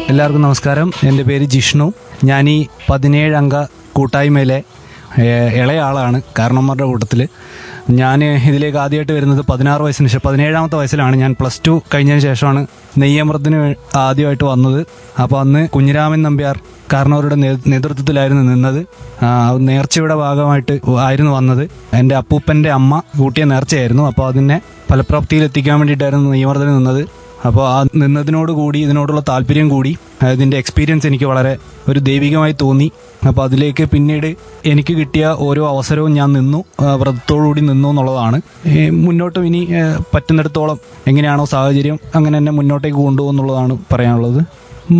എല്ലാവർക്കും നമസ്കാരം എൻ്റെ പേര് ജിഷ്ണു ഞാൻ ഈ പതിനേഴ് അംഗ കൂട്ടായ്മയിലെ ഏഹ്, ഇളയ ആളാണ് കാരണന്മാരുടെ കൂട്ടത്തിൽ ഞാൻ ഇതിലേക്ക് ആദ്യമായിട്ട് വരുന്നത് പതിനാറ് വയസ്സിന് ശേഷം പതിനേഴാമത്തെ വയസ്സിലാണ് ഞാൻ പ്ലസ് ടു കഴിഞ്ഞതിന് ശേഷമാണ് നെയ്യമൃത്തിന് വേ- ആദ്യമായിട്ട് വന്നത് അപ്പോൾ അന്ന് കുഞ്ഞിരാമൻ നമ്പ്യാർ കാരണവരുടെ നേ- നേതൃത്വത്തിലായിരുന്നു നിന്നത് ആ, നേർച്ചയുടെ ഭാഗമായിട്ട് ആയിരുന്നു വന്നത് എൻ്റെ അപ്പൂപ്പൻ്റെ അമ്മ കൂട്ടിയ നേർച്ചയായിരുന്നു അപ്പോൾ അതിനെ ഫലപ്രാപ്തിയിൽ എത്തിക്കാൻ വേണ്ടിയിട്ടായിരുന്നു നെയ്യമർദ്ദന് നിന്നത് അപ്പോൾ ആ നിന്നതിനോട് കൂടി ഇതിനോടുള്ള താല്പര്യം കൂടി അതിൻ്റെ എക്സ്പീരിയൻസ് എനിക്ക് വളരെ ഒരു ദൈവികമായി തോന്നി അപ്പോൾ അതിലേക്ക് പിന്നീട് എനിക്ക് കിട്ടിയ ഓരോ അവസരവും ഞാൻ നിന്നു ആ, വ്രതത്തോടുകൂടി നിന്നു എന്നുള്ളതാണ് ഏ, മുന്നോട്ടും ഇനി ഏ, പറ്റുന്നിടത്തോളം എങ്ങനെയാണോ സാഹചര്യം അങ്ങനെ തന്നെ മുന്നോട്ടേക്ക് കൊണ്ടുപോകുന്നുള്ളതാണ് പറയാനുള്ളത്